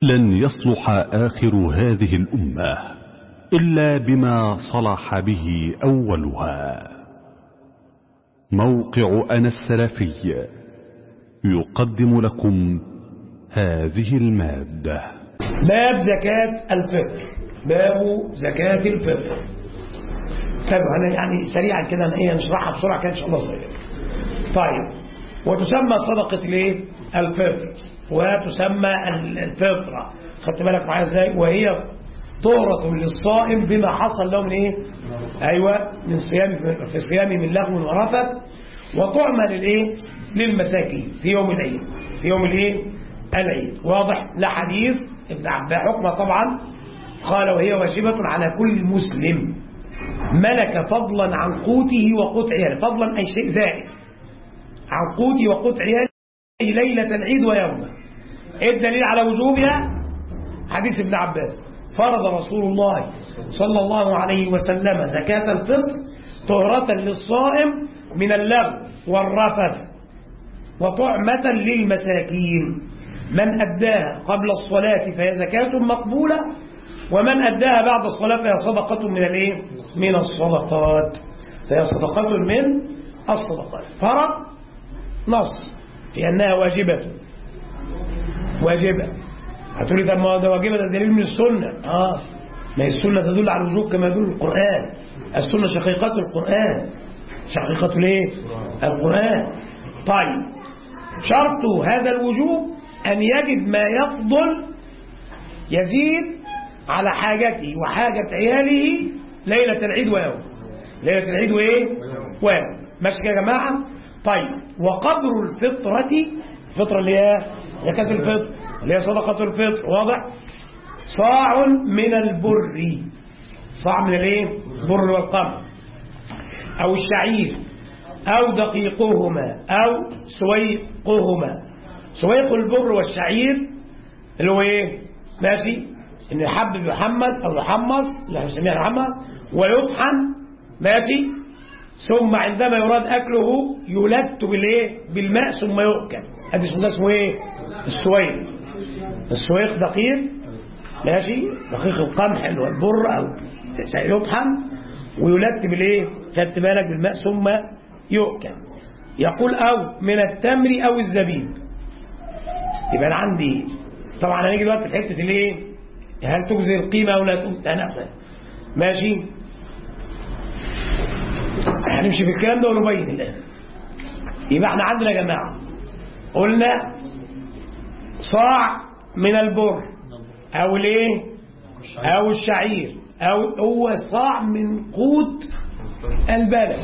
لن يصلح آخر هذه الأمة إلا بما صلح به أولها موقع أنا السلفي يقدم لكم هذه المادة باب زكاة الفطر باب زكاة الفطر طيب أنا يعني سريعا كده أنا إيه نشرحها بسرعة كده إن شاء الله سريعا طيب وتسمى صدقة الايه الفطر وتسمى الفطرة خدت بالك معايا ازاي وهي طهرة للصائم بما حصل له من ايه ايوه من صيام في صيام من لغو ورفث وطعمة للايه للمساكين في يوم العيد في يوم الايه العيد واضح لا حديث ابن عباس حكمه طبعا قال وهي واجبة على كل مسلم ملك فضلا عن قوته وقوت عياله فضلا أي شيء زائد عن قوته وقوت عياله ليلة العيد ويومه الدليل على وجوبها حديث ابن عباس فرض رسول الله صلى الله عليه وسلم زكاة الفطر طهرة للصائم من اللغو والرفث وطعمة للمساكين من أداها قبل الصلاة فهي زكاة مقبولة ومن أداها بعد الصلاة فهي صدقة من الايه؟ من الصدقات فهي صدقة من الصدقات فرض نص في أنها واجبة واجبة هتقول لي طب ما ده واجبة ده دليل من السنة اه ما هي السنة تدل على الوجوب كما يدل القرآن السنة شقيقة القرآن شقيقة الايه؟ القرآن طيب شرط هذا الوجوب أن يجد ما يفضل يزيد على حاجته وحاجة عياله ليلة العيد ويوم ليلة العيد وإيه؟ ويوم ماشي كده يا جماعة طيب وقدر الفطرة الفطرة اللي هي زكاة الفطر اللي هي صدقة الفطر واضح صاع من البر صاع من الايه البر والقمح او الشعير او دقيقهما او سويقهما سويق البر والشعير اللي هو ايه ماشي ان الحب بيحمص او يحمص اللي احنا بنسميها الحمى ويطحن ماشي ثم عندما يراد اكله يلت بالايه بالماء ثم يؤكل هذا اسمه اسمه ايه السويق السويق دقيق ماشي دقيق القمح اللي هو البر او يطحن ويلت بالايه خدت بالك بالماء ثم يؤكل يقول او من التمر او الزبيب يبقى انا عندي طبعا هنيجي دلوقتي في حته الايه هل تجزي القيمه او لا تجزي ماشي هنمشي في الكلام ده ونبين الان يبقى احنا عندنا يا جماعه قلنا صاع من البر او الايه او الشعير او هو صاع من قوت البلد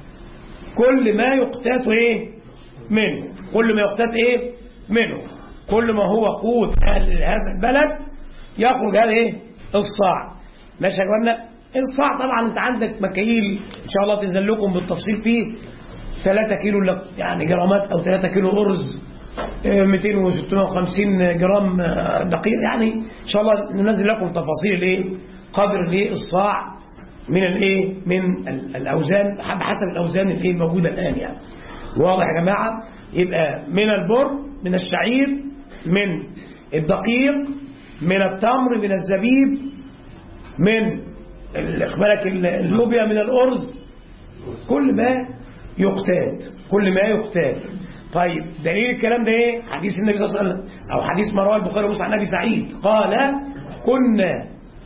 كل ما يقتات ايه منه كل ما يقتات ايه منه كل ما هو قوت هذا البلد يخرج هذا ايه الصاع ماشي يا جماعه الصاع طبعا انت عندك مكاييل ان شاء الله تنزل لكم بالتفصيل فيه 3 كيلو يعني جرامات او 3 كيلو ارز 200 و 650 جرام دقيق يعني ان شاء الله ننزل لكم تفاصيل الايه قدر الايه الصاع من الايه من الاوزان بحسب الاوزان الايه الموجوده الان يعني واضح يا جماعه يبقى من البر من الشعير من الدقيق من التمر من الزبيب من اخبارك اللوبيا من الارز كل ما يقتات كل ما يقتات طيب دليل الكلام ده ايه حديث النبي صلى الله عليه وسلم او حديث ما رواه البخاري ومسلم عن ابي سعيد قال كنا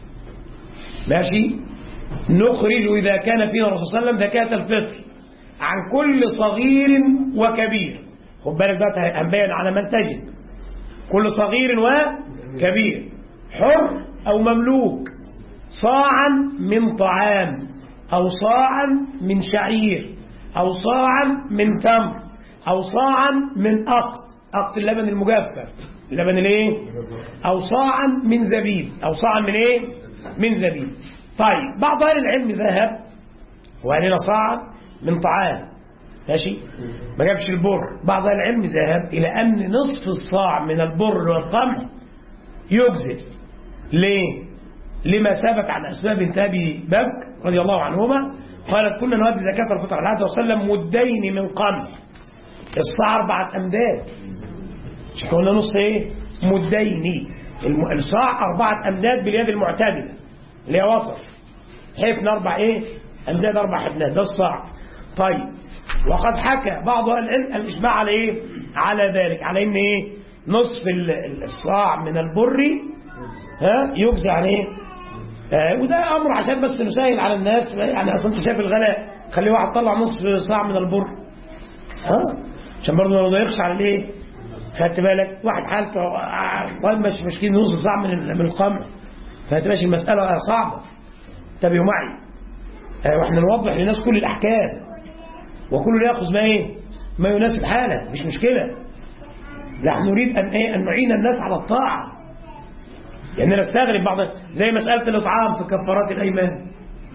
ماشي نخرج اذا كان فينا الرسول صلى الله عليه وسلم زكاه الفطر عن كل صغير وكبير خد بالك ده هنبين على من تجد كل صغير وكبير حر او مملوك صاعا من طعام او صاعا من شعير او صاعا من تمر او صاعا من اقط اقط اللبن المجفف اللبن الايه او صاعا من زبيب او صاعا من ايه من زبيب طيب بعض اهل العلم ذهب وقال لنا صاعا من طعام ماشي ما جابش البر بعض اهل العلم ذهب الى ان نصف الصاع من البر والقمح يجزئ ليه لما ثبت عن اسماء بنت ابي بكر رضي الله عنهما قالت كنا نؤدي زكاه الفطر على النبي صلى الله عليه وسلم مدين من قمح الصاع اربعه امداد مش قلنا نص ايه مدين الم- الصاع أربعة أمداد باليد المعتدلة اللي هي وسط حفن أربع إيه أمداد أربع حفنات ده الصاع طيب وقد حكى بعض أهل العلم الإجماع على إيه على ذلك على إن إيه نصف ال- ال- الصاع من البر ها يجزي عن إيه آه وده أمر عشان بس نسهل على الناس يعني أصلا أنت شايف الغلاء خلي واحد طلع نصف صاع من البر ها عشان برضه ما يضيقش على الايه خدت بالك واحد حالته آه، طيب مش مش كده نص صاع من ال- من القمح فهتمشي المسألة صعبة انتبهوا معي آه، واحنا نوضح للناس كل الأحكام وكل يأخذ ما ايه ما يناسب حاله مش مشكلة نحن نريد أن ايه أن نعين الناس على الطاعة يعني نستغرب بعض زي مسألة الإطعام في كفارات الأيمان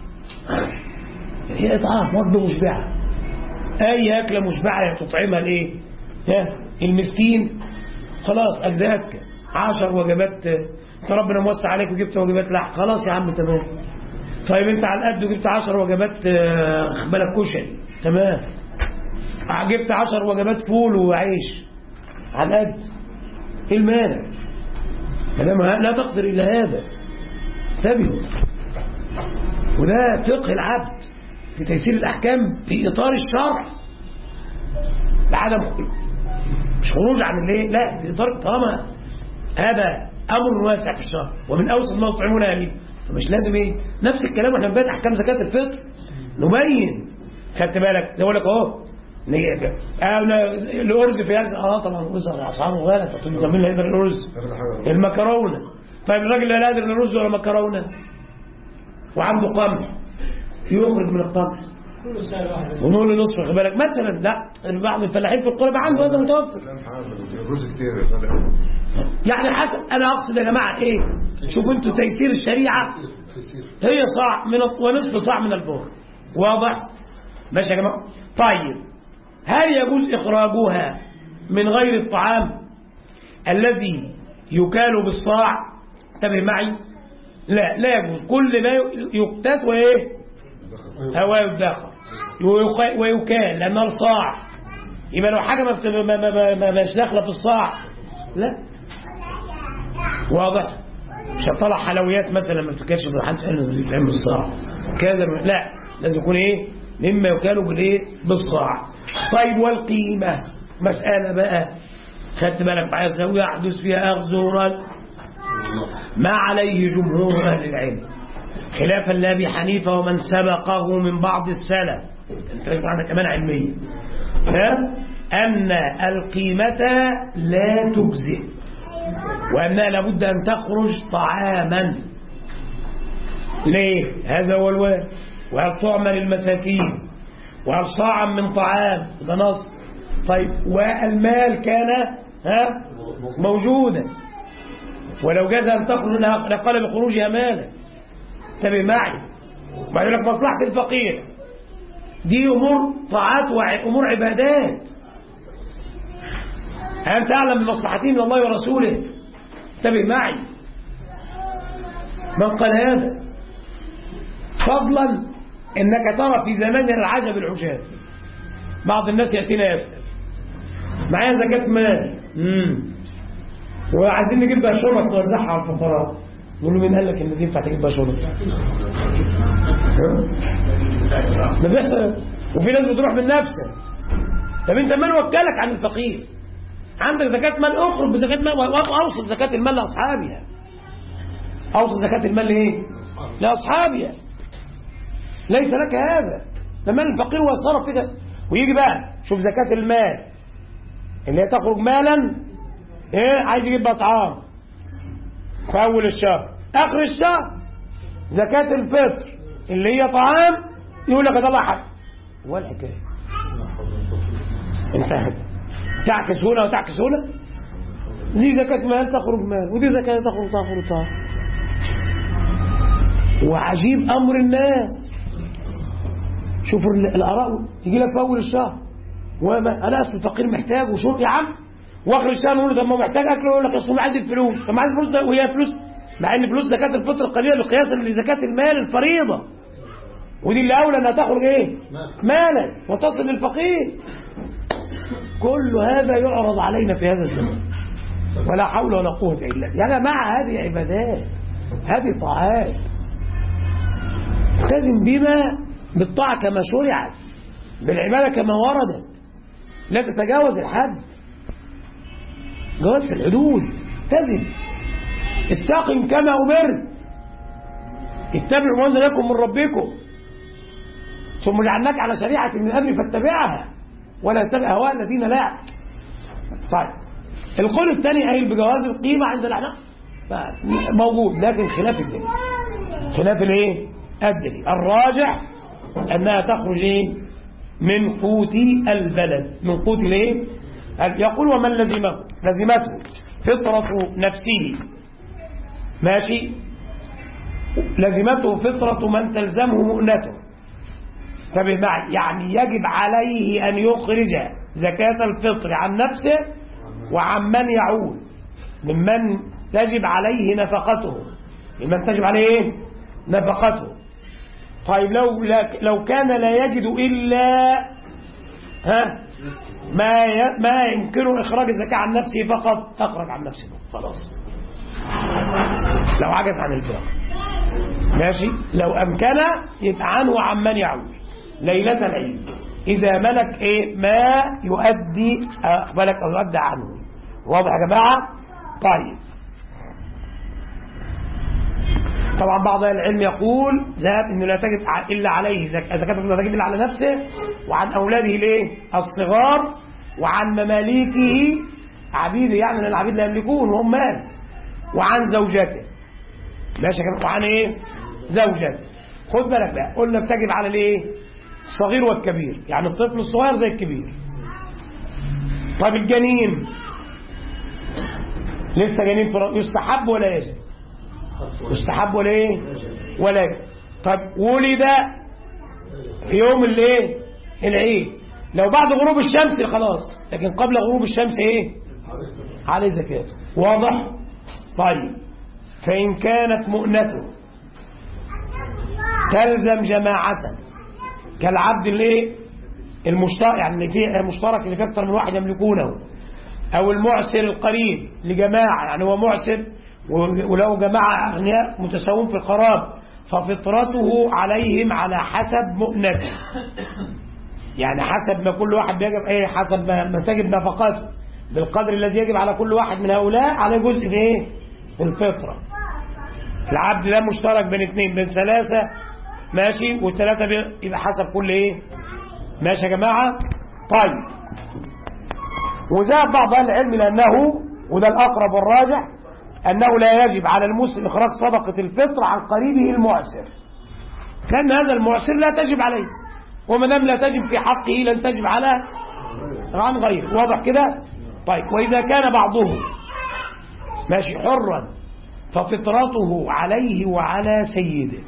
هي إطعام وجبة مشبعة أي أكلة مشبعة تطعمها الإيه؟ ها؟ المسكين خلاص أجزاءك عشر وجبات أنت ربنا موسع عليك وجبت وجبات لحم خلاص يا عم تمام طيب أنت على القد وجبت عشر وجبات آه، بالك كشري تمام جبت عشر وجبات فول وعيش على القد إيه المانع؟ كلام لا تقدر إلا هذا انتبهوا وده فقه العبد في تيسير الأحكام في إطار الشرع بعدم مش خروج عن الايه لا في إطار طالما هذا أمر واسع في الشرع ومن أوسط ما يطعمون أهليه فمش لازم إيه نفس الكلام واحنا بنبين أحكام زكاة الفطر نبين خدت بالك زي بقول لك أهو نيجي- آه، لا، الأرز في هذا اه طبعا الأرز أسعاره غالية فتقول لي طب مين اللي هيقدر الأرز المكرونة طيب الراجل لا قادر لا رز ولا مكرونة وعنده قمح يخرج من القمح ونقول له نصف خد بالك مثلا لا بعض الفلاحين في القرى عنده هذا متوفر كلام حاضر الرز كتير يا فندم. يعني حسب انا اقصد يا جماعه ايه شوفوا انتوا تيسير الشريعه هي صاع من الط- ونصف صاع من البر واضح ماشي يا جماعه طيب هل يجوز اخراجها من غير الطعام الذي يكال بالصاع انتبه معي لا لا يجوز كل ما ي- يقتات وايه هو يدخر ويق- ويكال لأنها الصاع يبقى لو حاجة ما بت- ما ما ما ما مش داخلة في الصاع لا واضح مش هطلع حلويات مثلا ما تفكرش في حد قال بيتعمل بالصاع كذا لا لازم يكون ايه مما يكال بالايه بالصاع طيب والقيمة مسألة بقى خدت بالك معايا سوي يحدث فيها أخذ ورد ما عليه جمهور أهل العلم خلافا لأبي حنيفة ومن سبقه من بعض السلف انت عندك كمان علمية ها؟ أن القيمة لا تجزئ وأنها لابد أن تخرج طعاما ليه هذا هو الوارد وهل طعم للمساكين وهل صاعا من طعام ده نص طيب والمال كان ها موجودا ولو جاز أن تخرج لها- لقال بخروجها مالا انتبه معي وبعدين لك مصلحة الفقير دي أمور طاعات وأمور عبادات أنت أعلم بمصلحتي من الله ورسوله انتبه معي من قال هذا فضلا انك ترى في زمان العجب العجاب بعض الناس يأتينا يسأل معايا زكاة مال امم وعايزين نجيب بها شرط نوزعها على الفقراء نقول له مين قال لك ان دي ينفع تجيب بها شرط ها؟ ده بيحصل وفي ناس بتروح من نفسها طب انت من وكلك عن الفقير عندك زكاة مال اخرج بزكاة مال واوصل زكاة المال لاصحابها اوصل زكاة المال لايه لاصحابها ليس لك هذا ده مال الفقير ويتصرف كده ويجي بقى شوف زكاة المال اللي هي تخرج مالا ايه عايز يجيب بقى طعام في اول الشهر اخر الشهر زكاة الفطر اللي هي طعام يقول لك اطلع حق هو الحكايه انتهت تعكس هنا وتعكس هنا دي زكاة مال تخرج مال ودي زكاة تخرج تخرج طعام وعجيب امر الناس شوفوا ال- الاراء يجي لك في اول الشهر وما انا اصل الفقير محتاج وشوف يا عم واخر الشهر نقول له طب ما هو محتاج اكل يقول لك اصل هو عايز الفلوس طب ما عايز الفلوس ده وهي فلوس مع ان فلوس زكاه الفطر قليله بقياسا لزكاه المال الفريضه ودي اللي اولى انها تخرج ايه مالا وتصل للفقير كل هذا يعرض علينا في هذا الزمان ولا حول ولا قوة إلا بالله يا جماعة هذه عبادات هذه طاعات التزم بما بالطاعة كما شرعت بالعبادة كما وردت لا تتجاوز الحد جواز في الحدود التزم استقم كما أمرت اتبعوا ما أنزل لكم من ربكم ثم جعلناك على شريعة من الأمر فاتبعها ولا تتبع هواء الذين لا طيب القول الثاني قايل بجواز القيمة عند الأحناف موجود لكن خلاف الدليل خلاف الايه الدليل الراجح انها تخرج ايه من قوت البلد من قوت الايه يقول ومن لزمه لزمته فطرة نفسه ماشي لزمته فطرة من تلزمه مؤنته فبمعنى يعني يجب عليه أن يخرج زكاة الفطر عن نفسه وعن من يعول ممن تجب عليه نفقته ممن تجب عليه ايه نفقته طيب لو لو كان لا يجد الا ها ما ما يمكنه اخراج الزكاه عن نفسه فقط اخرج عن نفسه خلاص لو عجز عن الفراق ماشي لو امكن يبقى عنه وعن من يعول ليله العيد اذا ملك ايه ما يؤدي بالك او يؤدى عنه واضح يا جماعه طيب طبعا بعض العلم يقول ذهب انه لا تجب الا عليه زكاه زكاه لا تجب الا على نفسه وعن اولاده الايه الصغار وعن مماليكه عبيده يعني لان العبيد لا يملكون وهم مال وعن زوجته ماشي كده وعن ايه زوجته خد بالك بقى قلنا بتجب على الايه الصغير والكبير يعني الطفل الصغير زي الكبير طب الجنين لسه جنين يستحب ولا يجب يستحب ولا ايه ولا يجب طب ولد في يوم الايه العيد لو بعد غروب الشمس خلاص لكن قبل غروب الشمس ايه عليه زكاته واضح طيب فإن كانت مؤنته تلزم جماعة كالعبد الايه المشترك يعني اللي فيه المشترك اللي فيه اكثر من واحد يملكونه او المعسر القريب لجماعة يعني هو معسر ولو جماعة أغنياء متساوون في القراب ففطرته عليهم على حسب مؤنته يعني حسب ما كل واحد بيجب ايه حسب ما, ما تجب نفقاته بالقدر الذي يجب على كل واحد من هؤلاء على جزء في ايه في الفطرة العبد ده مشترك بين اثنين بين ثلاثة ماشي والثلاثة يبقى حسب كل ايه ماشي يا جماعة طيب وذهب بعض اهل العلم لانه وده الاقرب والراجح أنه لا يجب على المسلم إخراج صدقة الفطر عن قريبه المعسر لأن هذا المعسر لا تجب عليه وما دام لا تجب في حقه لن تجب على عن غيره واضح كده طيب وإذا كان بعضهم ماشي حرا ففطرته عليه وعلى سيده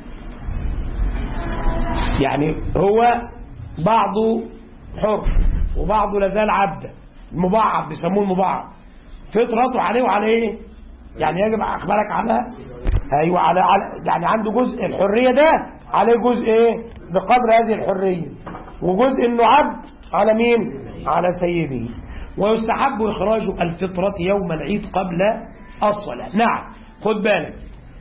يعني هو بعضه حر وبعضه لازال عبدا المبعض بيسموه المبعض فطرته عليه وعلى ايه يعني يجب اخبارك عنها ايوه على, على يعني عنده جزء الحريه ده عليه جزء ايه بقدر هذه الحريه وجزء انه عبد على مين على سيده ويستحب اخراج الفطره يوم العيد قبل الصلاه نعم خد بالك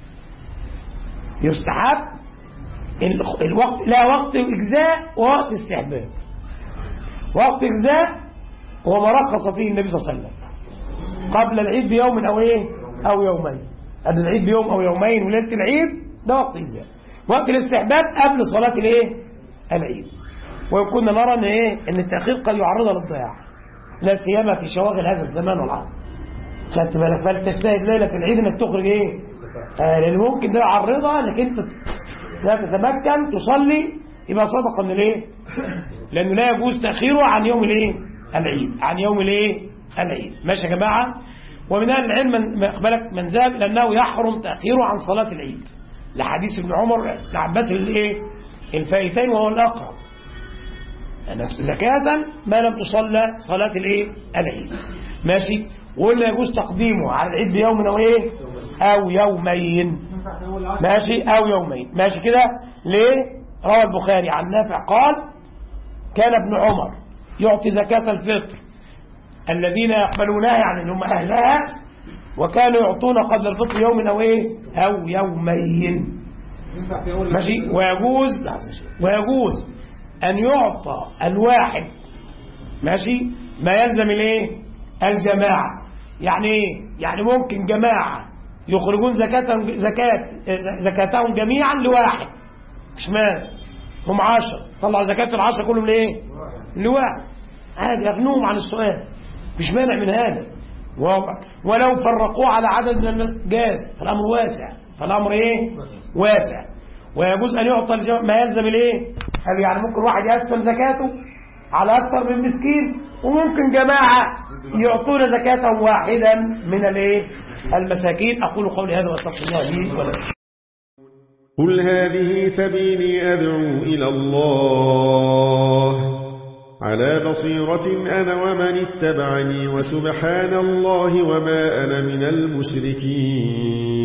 يستحب الوقت لا وقت اجزاء ووقت استحباب وقت اجزاء هو ما رخص فيه النبي صلى الله عليه وسلم قبل العيد بيوم او ايه او يومين قبل العيد بيوم او يومين وليله العيد ده وقت اجزاء وقت الاستحباب قبل صلاه الايه العيد وكنا نرى ان ايه ان التاخير قد يعرضها للضياع لا سيما في شواغل هذا الزمان والعصر خدت بالك فلتجتهد ليله العيد انك تخرج ايه آه لان ممكن ده يعرضها انك انت لا تتمكن تصلي يبقى صدقه من الايه لانه لا يجوز تاخيره عن يوم الايه العيد عن يوم الايه العيد ماشي يا جماعه ومن اهل العلم من بالك من ذهب لانه يحرم تاخيره عن صلاه العيد لحديث ابن عمر لعباس الايه الفائتين وهو الاقرب يعني زكاة ما لم تصلى صلاة الايه العيد ماشي ولا يجوز تقديمه على العيد بيوم او ايه او يومين ماشي او يومين ماشي كده ليه روى البخاري عن نافع قال كان ابن عمر يعطي زكاة الفطر الذين يقبلونها يعني اللي هم أهلها وكانوا يعطون قبل الفطر يوم أو إيه أو يومين ماشي ويجوز ويجوز أن يعطى الواحد ماشي ما يلزم الايه الجماعة يعني ايه يعني ممكن جماعة يخرجون زكاة زكاة زكاتهم جميعا لواحد مش مال هم عشر طلعوا زكاة العشر كلهم لايه لواحد عادي يغنوهم عن السؤال مش مانع من هذا واضح ولو فرقوه على عدد من الجاز فالامر واسع فالامر ايه واسع ويجوز ان يعطى الجماعة ما يلزم الايه قال يعني ممكن واحد يقسم زكاته على اكثر من مسكين وممكن جماعه يعطون زكاه واحدا من الايه المساكين اقول قولي هذا واستغفر الله لي ولكم قل هذه سبيلي أدعو إلى الله على بصيرة أنا ومن اتبعني وسبحان الله وما أنا من المشركين